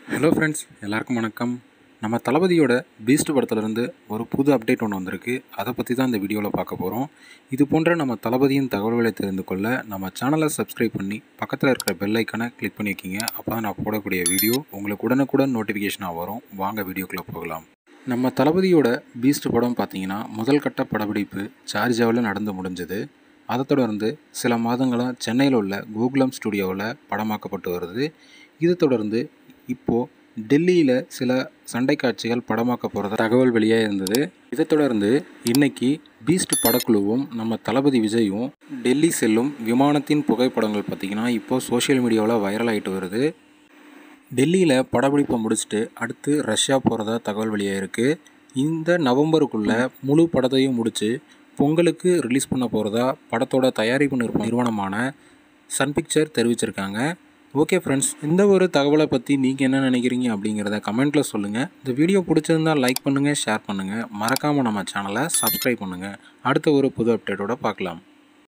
hello friends எல்லாருக்கும் வணக்கம் நம்ம தளபதியோட பீஸ்ட் படத்துலேருந்து ஒரு புது அப்டேட் ஒன்று வந்திருக்கு அதை பற்றி தான் இந்த வீடியோவில் பார்க்க போகிறோம் இது போன்ற நம்ம தளபதியின் தகவல்களை தெரிந்து கொள்ள நம்ம சேனலை சப்ஸ்கிரைப் பண்ணி பக்கத்தில் இருக்கிற பெல் ஐக்கனை கிளிக் பண்ணி வைக்கிங்க அப்போ தான் நான் போடக்கூடிய வீடியோ உங்களுக்கு உடனுக்குடன் நோட்டிஃபிகேஷனாக வரும் வாங்க வீடியோக்குள்ளே போகலாம் நம்ம தளபதியோட பீஸ்ட் படம் பார்த்தீங்கன்னா முதல் கட்ட படப்பிடிப்பு சார்ஜாவில் நடந்து முடிஞ்சது அதை தொடர்ந்து சில மாதங்களாக சென்னையில் உள்ள கோகுலம் ஸ்டுடியோவில் படமாக்கப்பட்டு வருது இதை தொடர்ந்து இப்போது டெல்லியில் சில சண்டை காட்சிகள் படமாக்க போகிறதா தகவல் வெளியாக இருந்தது இதை தொடர்ந்து இன்னைக்கு பீஸ்ட் படக்குழுவும் நம்ம தளபதி விஜயும் டெல்லி செல்லும் விமானத்தின் புகைப்படங்கள் பார்த்திங்கன்னா இப்போது சோஷியல் மீடியாவில் வைரல் ஆகிட்டு வருது டெல்லியில் படப்பிடிப்பை முடிச்சுட்டு அடுத்து ரஷ்யா போகிறதா தகவல் வெளியாக இருக்குது இந்த நவம்பருக்குள்ளே முழு படத்தையும் முடித்து பொங்கலுக்கு ரிலீஸ் பண்ண போகிறதா படத்தோட தயாரிப்பு நிறுவ நிறுவனமான சன் பிக்சர் தெரிவிச்சிருக்காங்க ஓகே ஃப்ரெண்ட்ஸ் இந்த ஒரு தகவலை பற்றி நீங்கள் என்ன நினைக்கிறீங்க அப்படிங்கிறத கமெண்ட்டில் சொல்லுங்கள் இந்த வீடியோ பிடிச்சிருந்தால் லைக் பண்ணுங்கள் ஷேர் பண்ணுங்கள் மறக்காமல் நம்ம சேனலை சப்ஸ்கிரைப் பண்ணுங்கள் அடுத்த ஒரு புது அப்டேட்டோட பார்க்கலாம்